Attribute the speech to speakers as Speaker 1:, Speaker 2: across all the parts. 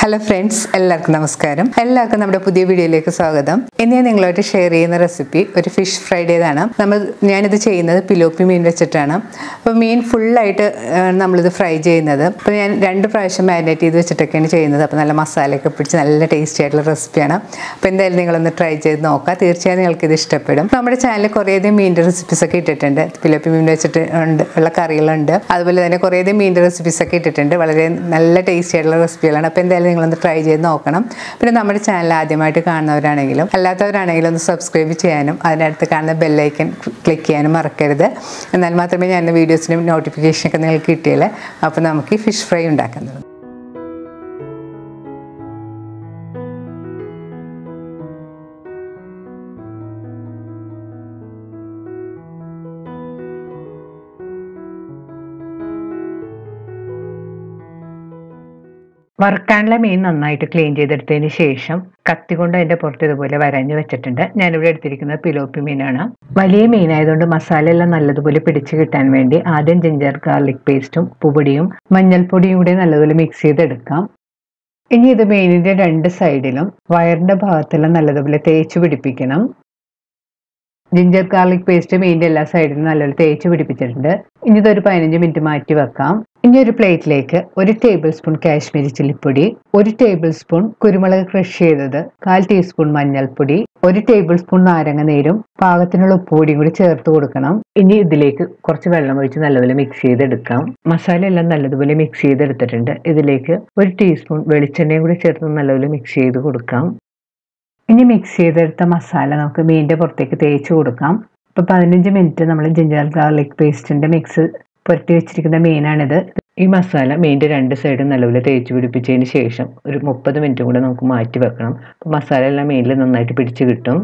Speaker 1: hello friends എല്ലാവർക്കും നമസ്കാരം എല്ലാവർക്കും നമ്മുടെ പുതിയ വീഡിയോയിലേക്ക് സ്വാഗതം ഇന്ന് ഞാൻ നിങ്ങളായിട്ട് ഷെയർ ചെയ്യുന്ന റെസിപ്പി ഒരു ഫിഷ് ഫ്രൈഡേതാണ് നമ്മൾ ഞാനിത് ചെയ്യുന്നത് പിലോപ്പി മീൻ വെച്ചിട്ടാണ് അപ്പോൾ മീൻ ഫുള്ളായിട്ട് നമ്മളിത് ഫ്രൈ ചെയ്യുന്നത് അപ്പോൾ ഞാൻ രണ്ട് പ്രാവശ്യം മാരിനേറ്റ് ചെയ്ത് വെച്ചിട്ടൊക്കെയാണ് ചെയ്യുന്നത് അപ്പോൾ നല്ല മസാലയൊക്കെ പിടിച്ച് നല്ല ടേസ്റ്റി ആയിട്ടുള്ള റെസിപ്പിയാണ് അപ്പോൾ എന്തായാലും നിങ്ങളൊന്ന് ട്രൈ ചെയ്ത് നോക്കുക തീർച്ചയായും നിങ്ങൾക്ക് ഇത് ഇഷ്ടപ്പെടും നമ്മുടെ ചാനലിൽ കുറേയധികം മീനിൻ്റെ റെസിപ്പീസ് ഒക്കെ ഇട്ടിട്ടുണ്ട് പിലോപ്പി മീൻ വെച്ചിട്ട് ഉണ്ട് ഉള്ള കറികളുണ്ട് അതുപോലെ തന്നെ കുറേയധികം മീനിൻ്റെ റെസിപ്പീസ് ഒക്കെ ഇട്ടിട്ടുണ്ട് വളരെ നല്ല ടേസ്റ്റി ആയിട്ടുള്ള റെസിപ്പികളാണ് അപ്പോൾ എന്തായാലും നിങ്ങളൊന്ന് ട്രൈ ചെയ്ത് നോക്കണം പിന്നെ നമ്മുടെ ചാനൽ ആദ്യമായിട്ട് കാണുന്നവരാണെങ്കിലും അല്ലാത്തവരാണെങ്കിലും ഒന്ന് സബ്സ്ക്രൈബ് ചെയ്യാനും അതിനടുത്ത് കാണുന്ന ബെല്ലൈക്കൻ ക്ലിക്ക് ചെയ്യാനും മറക്കരുത് എന്നാൽ മാത്രമേ ഞാൻ വീഡിയോസിനും നോട്ടിഫിക്കേഷനൊക്കെ നിങ്ങൾക്ക് കിട്ടിയാലേ അപ്പോൾ നമുക്ക് ഈ ഫിഷ് ഫ്രൈ ഉണ്ടാക്കുന്നത് വറുക്കാനുള്ള മീൻ നന്നായിട്ട് ക്ലീൻ ചെയ്തെടുത്തതിന് ശേഷം കത്തി കൊണ്ട് അതിന്റെ പുറത്ത് ഇതുപോലെ വരഞ്ഞു വെച്ചിട്ടുണ്ട് ഞാനിവിടെ എടുത്തിരിക്കുന്നത് പിലോപ്പി മീനാണ് വലിയ മീനായതുകൊണ്ട് മസാല എല്ലാം നല്ലതുപോലെ പിടിച്ചു കിട്ടാൻ വേണ്ടി ആദ്യം ജിഞ്ചർ ഗാർലിക് പേസ്റ്റും ഉപ്പുപൊടിയും മഞ്ഞൾപ്പൊടിയും കൂടി നല്ലതുപോലെ മിക്സ് ചെയ്തെടുക്കാം ഇനി ഇത് മീനിന്റെ രണ്ട് സൈഡിലും വയറിന്റെ ഭാഗത്തെല്ലാം നല്ലതുപോലെ തേച്ച് പിടിപ്പിക്കണം ജിഞ്ചർ ഗാർലിക് പേസ്റ്റ് മീനിന്റെ എല്ലാ സൈഡിലും നല്ലപോലെ തേച്ച് പിടിപ്പിച്ചിട്ടുണ്ട് ഇനി ഇതൊരു പതിനഞ്ച് മിനിറ്റ് മാറ്റി വെക്കാം ഇനി ഒരു പ്ലേറ്റിലേക്ക് ഒരു ടേബിൾ സ്പൂൺ കാശ്മീരി ചില്ലിപ്പൊടി ഒരു ടേബിൾ സ്പൂൺ കുരുമുളക് ക്രഷ് ചെയ്തത് കാൽ ടീസ്പൂൺ മഞ്ഞൾപ്പൊടി ഒരു ടേബിൾ സ്പൂൺ നാരങ്ങ നീരും പാകത്തിനുള്ള ഉപ്പുപൊടിയും കൂടി ചേർത്ത് കൊടുക്കണം ഇനി ഇതിലേക്ക് കുറച്ച് വെള്ളം ഒഴിച്ച് നല്ലപോലെ മിക്സ് ചെയ്തെടുക്കാം മസാല എല്ലാം നല്ലതുപോലെ മിക്സ് ചെയ്തെടുത്തിട്ടുണ്ട് ഇതിലേക്ക് ഒരു ടീസ്പൂൺ വെളിച്ചെണ്ണയും കൂടി ചേർത്ത് നല്ലപോലെ മിക്സ് ചെയ്ത് കൊടുക്കാം ഇനി മിക്സ് ചെയ്തെടുത്ത മസാല നമുക്ക് മീനിന്റെ പുറത്തേക്ക് തേച്ച് കൊടുക്കാം ഇപ്പൊ പതിനഞ്ച് മിനിറ്റ് നമ്മൾ ജിഞ്ചർ ഗാർലിക് പേസ്റ്റിന്റെ മിക്സ് പുരട്ടി വെച്ചിരിക്കുന്ന മീനാണിത് ഈ മസാല മീനിന്റെ രണ്ട് സൈഡും നല്ലപോലെ തേച്ച് പിടിപ്പിച്ചതിന് ശേഷം ഒരു മുപ്പത് മിനിറ്റും കൂടെ നമുക്ക് മാറ്റി വെക്കണം അപ്പോൾ മസാല എല്ലാം മീനിൽ നന്നായിട്ട് പിടിച്ച് കിട്ടും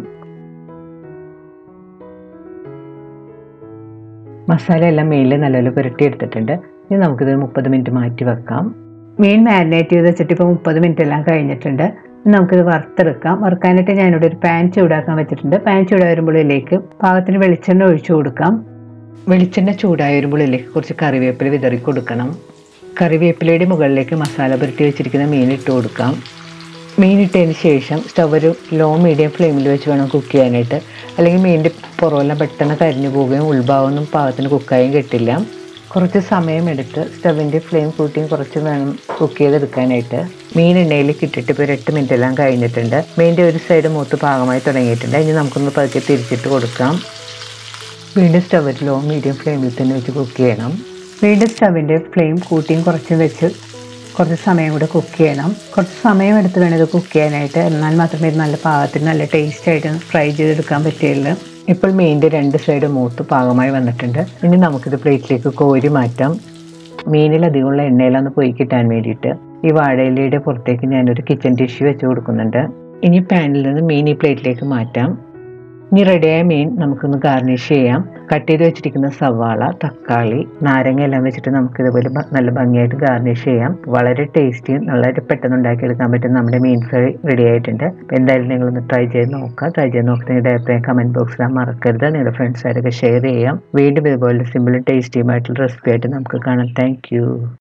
Speaker 1: മസാല എല്ലാം മീനിൽ നല്ലപോലെ പുരട്ടി എടുത്തിട്ടുണ്ട് ഇനി നമുക്കിത് മുപ്പത് മിനിറ്റ് മാറ്റി വെക്കാം മീൻ മാരിനേറ്റ് ചെയ്ത് വെച്ചിട്ട് ഇപ്പോൾ മുപ്പത് മിനിറ്റ് എല്ലാം കഴിഞ്ഞിട്ടുണ്ട് നമുക്കിത് വറുത്തെടുക്കാം വറുക്കാനായിട്ട് ഞാനിവിടെ ഒരു പാൻ ചൂടാക്കാൻ വെച്ചിട്ടുണ്ട് പാൻ ചൂടായി വരുമ്പോഴേക്ക് പാകത്തിന് വെളിച്ചെണ്ണ ഒഴിച്ചു കൊടുക്കാം വെളിച്ചെണ്ണ ചൂടായി വരുമ്പോഴേക്ക് കുറച്ച് കറിവേപ്പില വിതറി കൊടുക്കണം കറിവേപ്പിലയുടെ മുകളിലേക്ക് മസാല പുരട്ടി വെച്ചിരിക്കുന്ന മീൻ ഇട്ട് കൊടുക്കാം മീൻ ഇട്ടതിന് ശേഷം സ്റ്റവ് ഒരു ലോ മീഡിയം ഫ്ലെയിമിൽ വെച്ച് വേണം കുക്ക് ചെയ്യാനായിട്ട് അല്ലെങ്കിൽ മീനിൻ്റെ പുറമെല്ലാം പെട്ടെന്ന് കരിഞ്ഞു പോവുകയും ഉൾഭാഗമൊന്നും പാകത്തിന് കുക്കായും കിട്ടില്ല കുറച്ച് സമയമെടുത്ത് സ്റ്റവിൻ്റെ ഫ്ലെയിം കൂട്ടിയും കുറച്ച് വേണം കുക്ക് ചെയ്തെടുക്കാനായിട്ട് മീൻ എണ്ണയിലേക്ക് ഇട്ടിട്ട് ഇപ്പോൾ ഒരു എട്ട് മിനിറ്റ് എല്ലാം കഴിഞ്ഞിട്ടുണ്ട് മീനിൻ്റെ ഒരു സൈഡ് മൂത്ത് പാകമായി തുടങ്ങിയിട്ടുണ്ട് ഇനി നമുക്കൊന്ന് പതുക്കെ തിരിച്ചിട്ട് കൊടുക്കാം വീണ്ടും സ്റ്റവ് ലോ മീഡിയം ഫ്ലെയിമിൽ തന്നെ വെച്ച് കുക്ക് ചെയ്യണം വീണ്ടും സ്റ്റവിൻ്റെ ഫ്ലെയിം കൂട്ടിയും കുറച്ചും വെച്ച് കുറച്ച് സമയം കൂടെ കുക്ക് ചെയ്യണം കുറച്ച് സമയം എടുത്ത് വേണം ഇത് കുക്ക് ചെയ്യാനായിട്ട് എന്നാൽ മാത്രമേ ഇത് നല്ല പാകത്തിന് നല്ല ടേസ്റ്റ് ആയിട്ട് ഫ്രൈ ചെയ്തെടുക്കാൻ പറ്റുള്ളൂ ഇപ്പോൾ മീനിൻ്റെ രണ്ട് സൈഡ് മൂത്ത് പാകമായി വന്നിട്ടുണ്ട് ഇനി നമുക്കിത് പ്ലേറ്റിലേക്ക് കോരി മാറ്റാം മീനിലധികമുള്ള എണ്ണയിലൊന്ന് പോയി കിട്ടാൻ വേണ്ടിയിട്ട് ഈ വാഴയിലയുടെ പുറത്തേക്ക് ഞാനൊരു കിച്ചൺ ടിഷ്യൂ വെച്ച് കൊടുക്കുന്നുണ്ട് ഇനി പാനിൽ നിന്ന് മീൻ ഈ പ്ലേറ്റിലേക്ക് മാറ്റാം ഇനി റെഡിയായ മീൻ നമുക്കൊന്ന് ഗാർണിഷ് ചെയ്യാം കട്ട് ചെയ്ത് വെച്ചിരിക്കുന്ന സവാള തക്കാളി നാരങ്ങ എല്ലാം വെച്ചിട്ട് നമുക്ക് ഇതുപോലെ നല്ല ഭംഗിയായിട്ട് ഗാർണിഷ് ചെയ്യാം വളരെ ടേസ്റ്റിയും വളരെ പെട്ടെന്ന് ഉണ്ടാക്കിയെടുക്കാൻ പറ്റും നമ്മുടെ മീൻ ഫ്രൈ റെഡി ആയിട്ടുണ്ട് എന്തായാലും നിങ്ങളൊന്ന് ട്രൈ ചെയ്ത് നോക്കുക ട്രൈ ചെയ്ത് നോക്കി നിങ്ങളുടെ അഭിപ്രായം കമന്റ് ബോക്സിൽ മറക്കരുത് നിങ്ങളുടെ ഫ്രണ്ട്സായിട്ടൊക്കെ ഷെയർ ചെയ്യാം വീണ്ടും ഇതുപോലെ സിമ്പിളും ടേസ്റ്റിയുമായിട്ടുള്ള റെസിപ്പി ആയിട്ട് നമുക്ക് കാണാം താങ്ക്